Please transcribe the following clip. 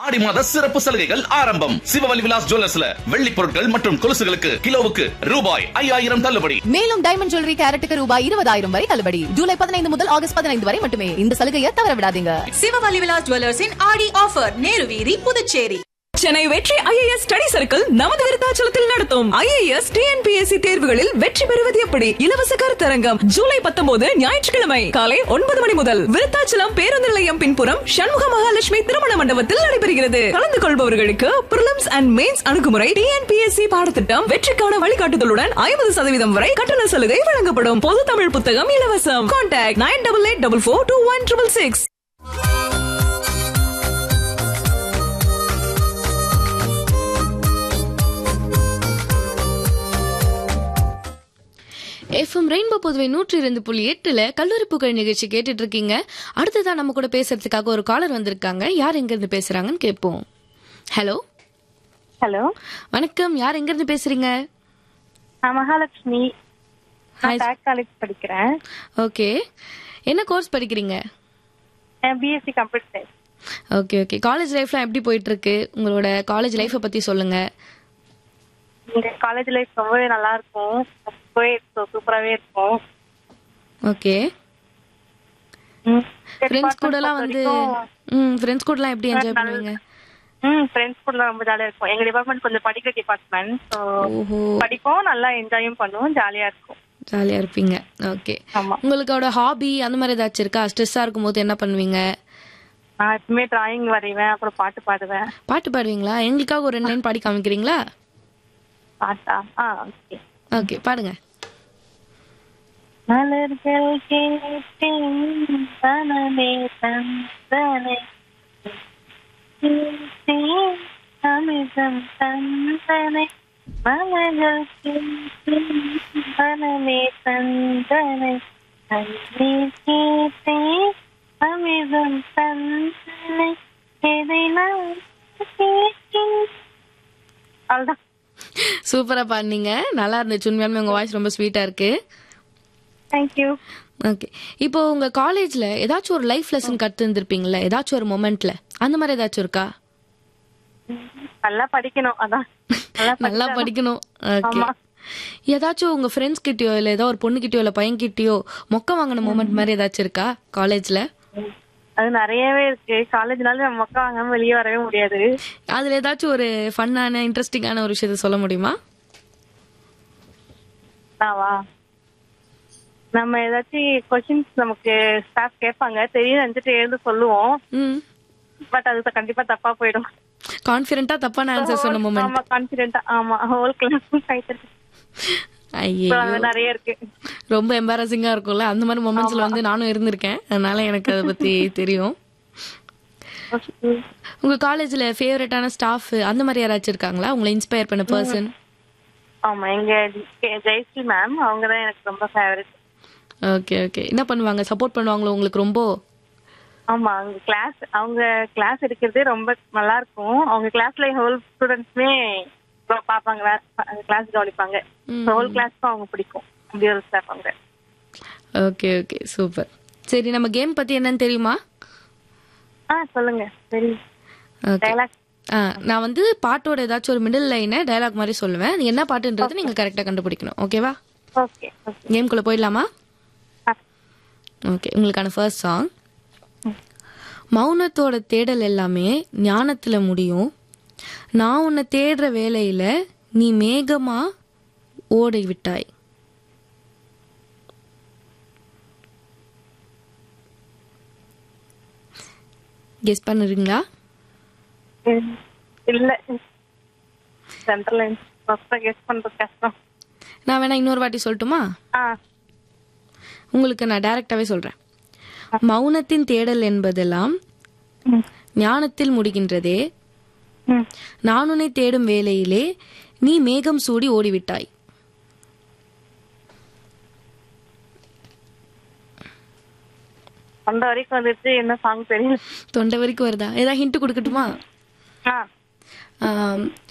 ஆடி மாத சிறப்பு சலுகைகள் ஆரம்பம் சிவவலி விலாஸ் ஜுவல்லர்ஸ்ல வெள்ளி பொருட்கள் மற்றும் கொலுசுகளுக்கு கிலோவுக்கு ரூபாய் ஐயாயிரம் தள்ளுபடி மேலும் டைமண்ட் ஜுவல்லரி கேரட்டுக்கு ரூபாய் இருபதாயிரம் வரை தள்ளுபடி ஜூலை பதினைந்து முதல் ஆகஸ்ட் பதினைந்து வரை மட்டுமே இந்த சலுகையை தவற விடாதீங்க சிவவலி விலாஸ் ஜுவல்லர்ஸின் ஆடி ஆஃபர் நேரு வீதி புதுச்சேரி சென்னை வெற்றி ஐஏஎஸ் ஸ்டடி சர்க்கிள் நமது விருத்தாச்சலத்தில் நடத்தும் ஐஏஎஸ் டிஎன்பிஎஸ்சி தேர்வுகளில் வெற்றி பெறுவது எப்படி இலவச கருத்தரங்கம் ஜூலை பத்தொன்பது ஞாயிற்றுக்கிழமை காலை ஒன்பது மணி முதல் விருத்தாச்சலம் பேருந்து நிலையம் பின்புறம் சண்முக மகாலட்சுமி திருமண மண்டபத்தில் நடைபெறுகிறது கலந்து கொள்பவர்களுக்கு பிரிலிம்ஸ் அண்ட் மெயின்ஸ் அணுகுமுறை டிஎன்பிஎஸ்சி பாடத்திட்டம் வெற்றிக்கான வழிகாட்டுதலுடன் ஐம்பது சதவீதம் வரை கட்டண சலுகை வழங்கப்படும் பொது தமிழ் புத்தகம் இலவசம் contact nine double eight double four two one triple six FM rainbow பொதுவை நூற்றி இரண்டு புள்ளி எட்டுல கல்லூரி புகழ் நிகழ்ச்சி கேட்டுட்டு இருக்கீங்க அடுத்ததான் நம்ம கூட பேசுறதுக்காக ஒரு காலர் வந்திருக்காங்க யார் எங்க இருந்து பேசுறாங்கன்னு கேட்போம் ஹலோ ஹலோ வணக்கம் யார் எங்க இருந்து பேசுறீங்க நான் மகாலட்சுமி Hi. நான் டேக் காலேஜ் படிக்கிறேன் ஓகே என்ன கோர்ஸ் படிக்கிறீங்க BSc computer science okay okay college லைஃப்லாம் எப்படி போயிட்டு இருக்கு உங்களோட காலேஜ் லைஃப்பை பத்தி சொல்லுங்க இந்த காலேஜ் லைஃப் ரொம்பவே நல்லா இருக்கும் ரொம்பவே சூப்பராகவே இருக்கும் ஓகே ம். ஃப்ரெண்ட்ஸ் கூட எல்லாம் department வந்து பொறுத்த ம் ஃப்ரெண்ட்ஸ் கூட எல்லாம் எப்படி என்ஜாய் பண்ணுவீங்க ம் ஃப்ரெண்ட்ஸ் கூட ரொம்ப ஜாலியா இருக்கும் எங்க டிபார்ட்மெண்ட் கொஞ்சம் படிக்கிற டிபார்ட்மெண்ட் ஸோ ஓஹோ படிப்போம் நல்லா என்ஜாயும் பண்ணுவோம் ஜாலியா இருக்கும் ஜாலியா இருப்பீங்க ஓகே ஆமா உங்களுக்கோட ஹாபி அந்த மாதிரி ஏதாச்சும் இருக்கா ஸ்ட்ரெஸ்ஸா இருக்கும்போது என்ன பண்ணுவீங்க நான் எப்பவுமே டிராயிங் வரைவேன் அப்புறம் பாட்டு பாடுவேன் பாட்டு பாடுவீங்களா எங்களுக்காக ஒரு ரெண்டு லைன் பாடி காமிக்கிறீங்களா பாட்டா ஆ ஓகே ஓகே பாடுங்க மலர்கள் கேட்டேன் மனமே தந்தனை கேட்டேன் அமிர்தம் தந்தனை மலர்கள் கேட்டேன் மனமே தந்தனை தண்ணீர் கேட்டேன் அமிர்தம் தந்தனை எதை நான் கேட்டேன் அவ்வளோதான் சூப்பரா பாடுனீங்க நல்லா இருந்துச்சு உண்மையாலுமே உங்க வாய்ஸ் ரொம்ப ஸ்வீட்டா இருக்கு தேங்க்யூ ஓகே இப்போ உங்க காலேஜ்ல ஏதாச்சும் ஒரு லைஃப் லெசன் கத்து இருந்திருப்பீங்கல்ல ஏதாச்சும் ஒரு மொமெண்ட்ல அந்த மாதிரி ஏதாச்சும் இருக்கா நல்லா படிக்கணும் அதான் நல்லா படிச்சாதான். படிக்கணும் ஓகே ஆமா. ஏதாச்சும் உங்க ஃப்ரெண்ட்ஸ் கிட்டயோ இல்ல ஏதோ ஒரு பொண்ணு கிட்டயோ இல்ல பையன் கிட்டயோ மொக்க வாங்கின மொமெண்ட் மாதிரி ஏதாச்சும் இருக்கா காலேஜ்ல அது நிறையவே இருக்கு காலேஜ்னால நம்ம மக்கள் வாங்காம வெளியே வரவே முடியாது அதுல ஏதாச்சும் ஒரு ஃபன்னான இன்ட்ரெஸ்டிங்கான ஒரு விஷயத்த சொல்ல முடியுமா வா நம்ம ஏதாச்சும் கொஸ்டின்ஸ் நமக்கு ஸ்டாஃப் கேட்பாங்க தெரியும் நினைச்சிட்டு எழுந்து சொல்லுவோம் ம் பட் அது த- கண்டிப்பா தப்பா போயிடும் கான்ஃபிடென்ட்டா தப்பான ஆன்சர் சொன்ன மொமெண்ட் ஆமா கான்பிடென்டா ஆமா ஹோல் கிளாஸ் ஐயே நிறைய இருக்கு ரொம்ப எம்பாரசிங்கா இருக்கும்ல அந்த மாதிரி மொமெண்ட்ஸ்ல வந்து நானும் இருந்திருக்கேன் அதனால எனக்கு அதை பத்தி தெரியும் உங்க காலேஜ்ல ஃபேவரட்டான ஸ்டாஃப் அந்த மாதிரி யாராச்சும் இருக்காங்களா உங்களை இன்ஸ்பயர் பண்ண பர்சன் ஆமா எங்க ஜெ- ஜெயஸ்ரீ மேம் அவங்க தான் எனக்கு ரொம்ப ஃபேவரட் ஓகே ஓகே என்ன பண்ணுவாங்க சப்போர்ட் பண்ணுவாங்களோ உங்களுக்கு ரொம்ப ஆமா அவங்க கிளாஸ் அவங்க கிளாஸ் எடுக்கிறதே ரொம்ப நல்லா இருக்கும் அவங்க கிளாஸ்ல ஹோல் ஸ்டூடெண்ட்ஸ்மே பாப்பாங்க கிளாஸ் கவனிப்பாங்க ஹோல் கிளாஸ்க்கும் அவங்க பிடிக்கும் அப்படி ஒரு ஸ்டாஃப் அவங்க ஓகே ஓகே சூப்பர் சரி நம்ம கேம் பத்தி என்னன்னு தெரியுமா ஆ சொல்லுங்க சரி ஓகே டைலாக் நான் வந்து பாட்டோட ஏதாச்சும் ஒரு மிடில் லைனை டயலாக் மாதிரி சொல்லுவேன் அது என்ன பாட்டுன்றது நீங்க கரெக்டா கண்டுபிடிக்கணும் ஓகேவா ஓகே ஓகே கேம்குள்ள போயிடலாமா ஆ. ஓகே உங்களுக்கான ஃபர்ஸ்ட் சாங் மௌனத்தோட தேடல் எல்லாமே ஞானத்துல முடியும் நான் உன்னை தேடுற வேலையில நீ மேகமா ஓடி விட்டாய் கெஸ் பண்ணுறீங்களா ம், இல்ல சென்ட்ரல் ஃபர்ஸ்ட் கெஸ் பண்றது கஷ்டம் நான் வேணா இன்னொரு வாட்டி சொல்லட்டுமா ஆ உங்களுக்கு நான் டைரக்டாவே சொல்றேன் மௌனத்தின் தேடல் என்பதெல்லாம் ம், ஞானத்தில் முடிகின்றதே ம். நான் உன்னை தேடும் வேளையிலே நீ மேகம் சூடி ஓடிவிட்டாய் அந்த வரைக்கும் வந்துட்டு என்ன சாங் தெரியல தொண்டை வரைக்கும் வருதா ஏதாவது ஹிண்ட் கொடுக்கட்டுமா ஆ ஆம்,